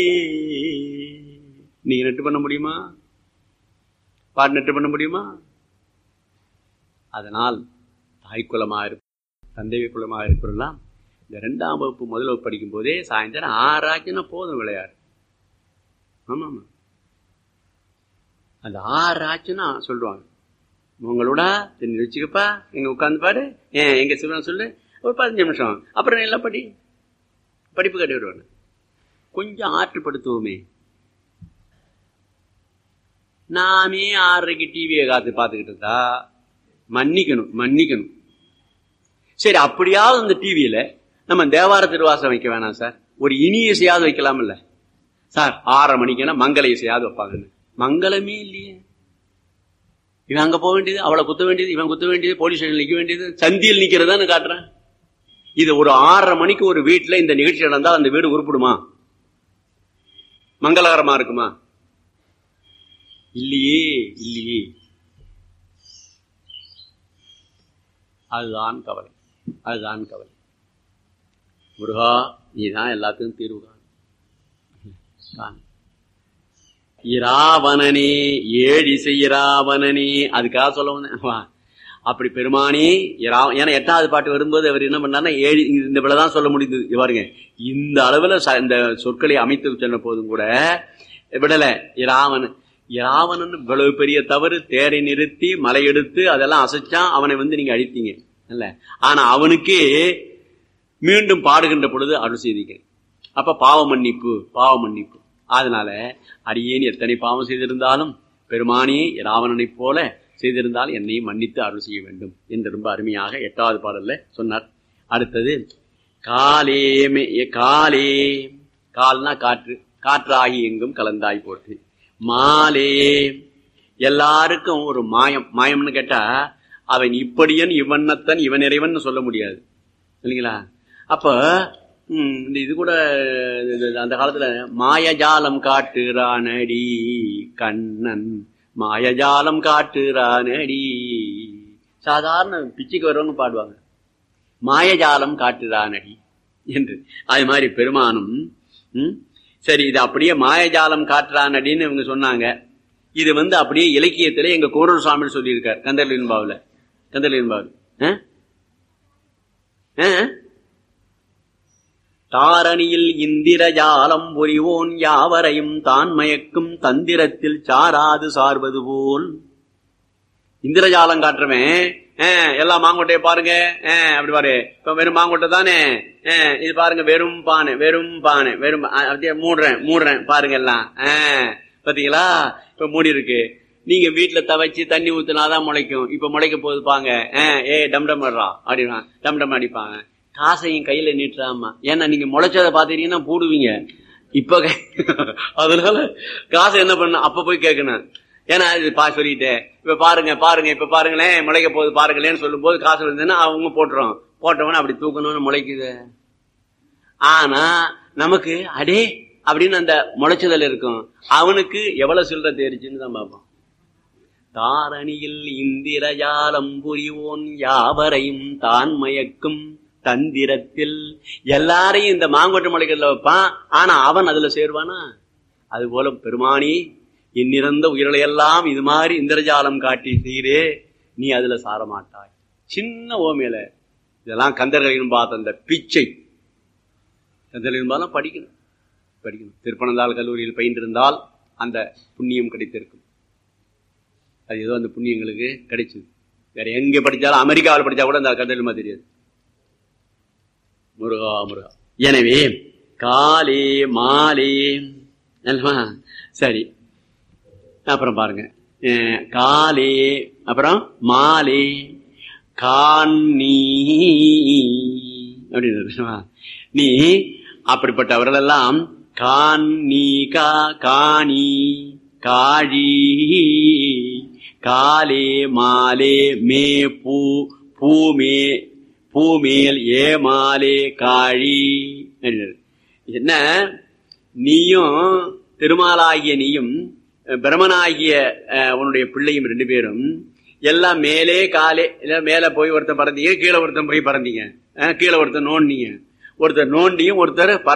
நீங்க நெட்டு பண்ண முடியுமா பாட்டு நெட்டு பண்ண முடியுமா அதனால் தாய்க்குலமாக இருப்ப தந்தை குலமாக இருப்பதெல்லாம் இந்த ரெண்டாம் வகுப்பு முதல் வகுப்பு படிக்கும் போதே சாயந்தரம் ஆறாச்சுன்னா போதும் விளையாடு ஆமா ஆமா அந்த ஆறு ஆச்சுன்னா சொல்லுவாங்க உங்களோட தெரிஞ்சு வச்சுக்கப்பா எங்க உட்காந்து பாரு ஏன் எங்க சிவன் சொல்லு ஒரு பதினஞ்சு நிமிஷம் அப்புறம் எல்லாம் படி படிப்பு கட்டி வருவாங்க கொஞ்சம் ஆற்றுப்படுத்துவோமே நாமே ஆறரைக்கு டிவியை காத்து பார்த்துக்கிட்டு இருந்தா மன்னிக்கணும் மன்னிக்கணும் சரி அப்படியாவது அந்த டிவியில நம்ம தேவார திருவாசம் வைக்க வேணாம் சார் ஒரு இனி இசையாவது வைக்கலாம்ல சார் ஆறரை மணிக்குன்னா மங்கள இசையாவது வைப்பாங்கன்னு மங்களமே இல்லையே இவன் அங்க போக வேண்டியது அவளை குத்த வேண்டியது இவன் குத்த வேண்டியது போலீஸ் ஸ்டேஷன் நிக்க வேண்டியது சந்தியில் நிக்கிறதான்னு காட்டுறேன் இது ஒரு ஆறரை மணிக்கு ஒரு வீட்டுல இந்த நிகழ்ச்சி நடந்தா அந்த வீடு உருப்பிடுமா மங்களகரமா இருக்குமா இல்லையே இல்லையே அதுதான் கவலை அதுதான் கவலை முருகா நீ தான் எல்லாத்துக்கும் தீர்வு காணும் இராவணனே ஏழிசை இராவணனே அதுக்காக சொல்ல வந்தேன் அப்படி பெருமானே ஏன்னா எட்டாவது பாட்டு வரும்போது அவர் என்ன பண்ணார்னா ஏழு இந்த விழதான் சொல்ல முடியுது பாருங்க இந்த அளவுல இந்த சொற்களை அமைத்து சொன்ன போதும் கூட விடல இராவணன் இராவணன் இவ்வளவு பெரிய தவறு தேரை நிறுத்தி மலை எடுத்து அதெல்லாம் அசைச்சான் அவனை வந்து நீங்க அழித்தீங்க இல்ல ஆனா அவனுக்கு மீண்டும் பாடுகின்ற பொழுது அருள் செய்தீங்க அப்ப பாவ மன்னிப்பு பாவ மன்னிப்பு அதனால அடியேன் எத்தனை பாவம் செய்திருந்தாலும் பெருமானே ராவணனைப் போல செய்திருந்தால் என்னை மன்னித்து அருள் செய்ய வேண்டும் என்று ரொம்ப அருமையாக எட்டாவது பாடல்ல சொன்னார் அடுத்தது காலே காலே கால்னா காற்று காற்றாகி எங்கும் கலந்தாய் போட்டு மாலே எல்லாருக்கும் ஒரு மாயம் மாயம்னு கேட்டா அவன் இப்படியன் இவன்னத்தன் இவன் இறைவன் சொல்ல முடியாது இல்லைங்களா அப்ப இந்த இது கூட அந்த காலத்துல மாயஜாலம் காட்டுறானடி கண்ணன் மாயஜாலம் காட்டுறானடி சாதாரண பிச்சுக்கு வரவங்க பாடுவாங்க மாயஜாலம் காட்டுறானடி என்று அது மாதிரி பெருமானும் சரி இது அப்படியே மாயஜாலம் காட்டுறானடின்னு இவங்க சொன்னாங்க இது வந்து அப்படியே இலக்கியத்துல எங்க கோரூர் சுவாமி சொல்லியிருக்கார் கந்தர்லின் பாவுல கந்தர்லின் பாவு தாரணியில் இந்திரஜாலம் புரிவோன் யாவரையும் தான் மயக்கும் தந்திரத்தில் சாராது சார்வது போல் இந்திரஜாலம் காட்டுறவன் எல்லாம் மாங்கொட்டைய பாருங்க அப்படி பாரு இப்ப வெறும் மாங்கொட்டை தானே இது பாருங்க வெறும் பானை வெறும் பானை வெறும் அப்படியே மூடுறேன் மூடுறேன் பாருங்க எல்லாம் பாத்தீங்களா இப்ப மூடி இருக்கு நீங்க வீட்டுல தவச்சு தண்ணி ஊத்துனாதான் முளைக்கும் இப்ப முளைக்க போகுது பாங்க ஏ டம் டம் அடுறா அப்படின்னா டம் டம் அடிப்பாங்க காசையும் கையில நீட்டுறாமா ஏன்னா நீங்க முளைச்சதை பாத்தீங்கன்னா போடுவீங்க இப்ப அதனால காசை என்ன பண்ண அப்ப போய் கேட்கணும் ஏன்னா இது பா சொல்லிட்டேன் இப்ப பாருங்க பாருங்க இப்ப பாருங்களேன் முளைக்க போகுது பாருங்களேன்னு சொல்லும் போது காசு இருந்ததுன்னா அவங்க போட்டுறோம் போட்டவன அப்படி தூக்கணும்னு முளைக்குது ஆனா நமக்கு அடே அப்படின்னு அந்த முளைச்சதல் இருக்கும் அவனுக்கு எவ்வளவு சில்லற தேரிச்சுன்னு தான் பார்ப்போம் தாரணியில் இந்திரஜாலம் புரிவோன் யாவரையும் தான் மயக்கும் தந்திரத்தில் எல்லாரையும் இந்த மாங்கொட்டை முளைக்கல வைப்பான் ஆனா அவன் அதுல சேருவானா அது போல பெருமானி எண்ணிறந்த உயிர்களையெல்லாம் இது மாதிரி இந்திரஜாலம் காட்டி செய்கிறே நீ அதுல சாரமாட்டாய் சின்ன ஓமையில இதெல்லாம் கந்தர்களின் பார்த்த அந்த பிச்சை கந்தர்களின் பார்த்தா படிக்கணும் படிக்கணும் திருப்பனந்தாள் கல்லூரியில் பயின்றிருந்தால் அந்த புண்ணியம் கிடைத்திருக்கும் அது ஏதோ அந்த புண்ணியங்களுக்கு கிடைச்சது வேற எங்க படிச்சாலும் அமெரிக்காவில் படிச்சா கூட அந்த கந்தர்மா தெரியாது முருகா முருகா எனவே காலே மாலே சரி அப்புறம் பாருங்க காலே அப்புறம் மாலே காணி அப்படின்னு நீ அப்படிப்பட்டவர்கள் எல்லாம் காணி கா காணி காழி காலே மாலே மே பூ பூமே பூமேல் ஏமாலே காழி என்ன நீயும் திருமாலாகிய நீயும் பிரமனாகிய உன்னுடைய பிள்ளையும் ரெண்டு பேரும் எல்லாம் மேலே காலே இல்ல மேல போய் ஒருத்தன் பறந்தீங்க கீழே ஒருத்தன் போய் பறந்தீங்க கீழே ஒருத்தன் நோண்டிங்க ஒருத்தர் நோண்டியும் ஒருத்தர்